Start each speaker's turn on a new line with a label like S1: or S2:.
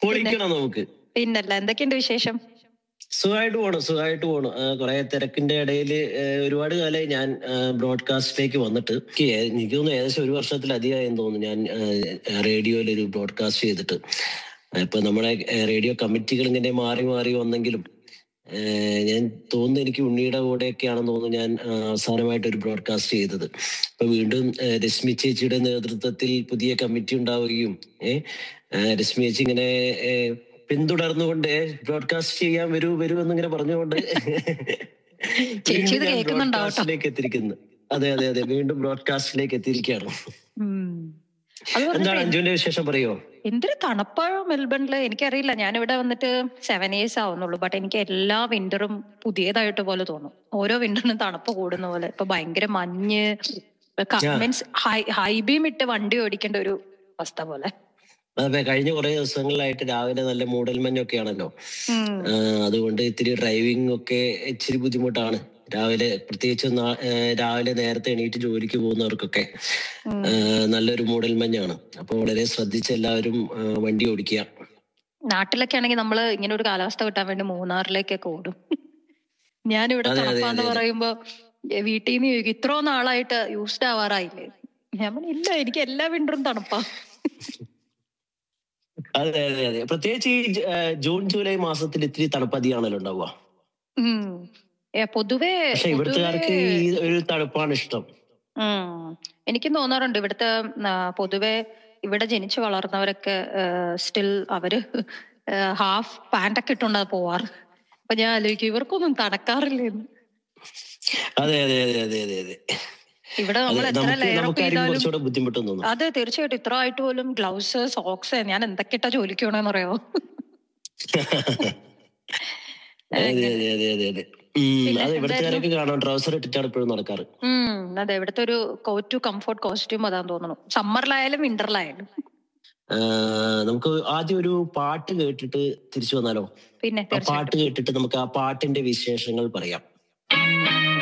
S1: പൊളിക്കണം നമുക്ക്
S2: പിന്നല്ല എന്തൊക്കെയുണ്ട് വിശേഷം
S1: സുഖമായിട്ട് പോണു സുഖമായിട്ട് പോണു ആ, കുറെ തിരക്കിന്റെ ഇടയിൽ ഒരുപാട് കാലമായി ഞാൻ ബ്രോഡ്കാസ്റ്റിലേക്ക് വന്നിട്ട് എനിക്ക് ഏ- എനിക്ക് തോന്നുന്നു ഏകദേശം ഒരു വർഷത്തിലധികമായെന്ന് തോന്നുന്നു ഞാൻ റേഡിയോയിൽ ഒരു ബ്രോഡ്കാസ്റ്റ് ചെയ്തിട്ട് ഇപ്പൊ നമ്മുടെ റേഡിയോ കമ്മിറ്റികൾ ഇങ്ങനെ മാറി മാറി വന്നെങ്കിലും ആ, ഞാൻ തോന്നുന്നു എനിക്ക് ഉണ്ണിയുടെ കൂടെയൊക്കെയാണെന്ന് തോന്നുന്നു ഞാൻ ആ, അവസാനമായിട്ട് ഒരു ബ്രോഡ്കാസ്റ്റ് ചെയ്തത് ഇപ്പൊ വീണ്ടും ആ, രശ്മി ചേച്ചിയുടെ നേതൃത്വത്തിൽ പുതിയ കമ്മിറ്റി ഉണ്ടാവുകയും ഏഹ് രശ്മി ചേച്ചി ഇങ്ങനെ ഏ, പിന്തുടർന്നുകൊണ്ട് ബ്രോഡ്കാസ്റ്റ് ചെയ്യാൻ വരൂ വരൂ എന്നിങ്ങനെ പറഞ്ഞുകൊണ്ട്
S2: ചേച്ചി ഇത്
S1: വീണ്ടും ഞാൻ
S2: കേൾക്കുന്നുണ്ടാവും കേട്ടോ.
S1: ബ്രോഡ്കാസ്റ്റിലേക്ക് എത്തിയിരിക്കുന്നു അതെ അതെ അതെ വീണ്ടും ബ്രോഡ്കാസ്റ്റിലേക്ക് എത്തിയിരിക്കുകയാണ്
S2: ഉം. അത്
S1: എന്താണ്
S2: പറഞ്ഞപ്പോ
S1: അഞ്ജുവിന്റെ വിശേഷം പറയോ
S2: എന്തൊരു തണുപ്പാഴോ മെൽബണില് എനിക്കറിയില്ല ഞാൻ ഇവിടെ വന്നിട്ട് സെവൻ ഇയേഴ്സ് ആവുന്നുള്ളൂ ബട്ട് എനിക്ക് എല്ലാ വിന്ററും പുതിയതായിട്ട് പോലെ തോന്നും ഓരോ വിന്ററിനും തണുപ്പ് കൂടുന്ന പോലെ ഇപ്പൊ ഭയങ്കര മഞ്ഞ്
S1: Yeah.
S2: മീൻസ് ഹൈ ബീം ഇട്ട് വണ്ടി ഓടിക്കേണ്ട ഒരു അവസ്ഥ പോലെ
S1: അതെ കഴിഞ്ഞ കുറെ ദിവസങ്ങളിലായിട്ട് രാവിലെ നല്ല മൂടൽമഞ്ഞൊക്കെ ആണല്ലോ
S2: ഉം.
S1: ആ, അതുകൊണ്ട് ഇത്തിരി ഡ്രൈവിംഗ് ഒക്കെ ഇച്ചിരി ബുദ്ധിമുട്ടാണ് രാവിലെ പ്രത്യേകിച്ച് നാ- ആ, രാവിലെ നേരത്തെ എണീറ്റ് ജോലിക്ക് പോകുന്നവർക്കൊക്കെ
S2: ഉം.
S1: ആ, നല്ലൊരു മൂടൽമഞ്ഞാണ് അപ്പൊ വളരെ ശ്രദ്ധിച്ച് എല്ലാവരും ആ, വണ്ടി ഓടിക്കുക
S2: നാട്ടിലൊക്കെ ആണെങ്കിൽ നമ്മള് ഇങ്ങനെ ഒരു കാലാവസ്ഥ കിട്ടാൻ വേണ്ടി മൂന്നാറിലേക്കൊക്കെ ഓടും ഞാനിവിടെ
S1: അതെ, അതെ,
S2: തണുപ്പാന്ന്
S1: അതെ, അതെ.
S2: പറയുമ്പോ എ, വീട്ടിൽ നിന്ന് ചോദിക്കും ഇത്രയോ നാളായിട്ട് യൂസ്ഡ് ആവാറായില്ലേ ഞാൻ പറഞ്ഞു ഇല്ല എനിക്ക് എല്ലാ വിന്ററും തണുപ്പാ
S1: അതെ അതെ അതെ പ്രത്യേകിച്ച് ഈ ജ- ആ, ജൂൺ ജൂലൈ മാസത്തിൽ ഇത്തിരി തണുപ്പതിയാണല്ലോ ഉണ്ടാവുക
S2: ഉം. ഏ, പൊതുവേ
S1: പക്ഷെ ഇവിടുത്തുകാർക്ക്
S2: പൊതുവേ
S1: ഈ ഒരു തണുപ്പാണ് ഇഷ്ടം
S2: ഉം. എനിക്കും തോന്നാറുണ്ട് ഇവിടുത്തെ ആ, പൊതുവെ ഇവിടെ ജനിച്ചു വളർന്നവരൊക്കെ സ്റ്റിൽ അവര് ഹാഫ് പാൻറ്റൊക്കെ ഇട്ടുണ്ടാ പോവാറ് അപ്പൊ ഞാൻ ആലോചിക്കും ഇവർക്കൊന്നും തണക്കാറില്ലെന്ന്
S1: അതെ അതെ അതെ അതെ അതെ അതെ
S2: ഇവിടെ
S1: അതെ
S2: നമ്മൾ എത്ര
S1: നമുക്ക്
S2: ലെയർ അപ്പ്
S1: നമുക്കായിരിക്കും
S2: ചെയ്താലും
S1: കുറച്ചുകൂടെ ബുദ്ധിമുട്ടെന്ന് തോന്നുന്നു
S2: അതെ തീർച്ചയായിട്ടും ഇത്ര ആയിട്ട് പോലും ഗ്ലൗസ് സോക്സ് ഞാൻ എന്തൊക്കെ ഇട്ടാ ജോലിക്ക് പോണെന്ന് അറിയോ
S1: അതെ അതെ അതെ അതെ അതെ അതെ ഉം,
S2: പിന്നെ
S1: അതെ
S2: എന്തായിരുന്നു
S1: ഇവിടുത്തുകാരൊക്കെ കാണാം ട്രൗസർ ഇട്ടിട്ടാണ് ഇപ്പോഴും നടക്കാറ്
S2: ഉം അതെ ഇവിടുത്തെ ഒരു കോറ്റു കംഫോർട്ട് കോസ്റ്റ്യൂം അതാന്ന് തോന്നുന്നു സമ്മറിലായാലും വിന്ററിലായാലും
S1: ആ, നമുക്ക് ആദ്യം ഒരു പാട്ട് കേട്ടിട്ട് തിരിച്ചു വന്നാലോ
S2: പിന്നെ
S1: ആ പാട്ട്
S2: തീർച്ചയായിട്ടും
S1: കേട്ടിട്ട് നമുക്ക് ആ പാട്ടിന്റെ വിശേഷങ്ങൾ പറയാം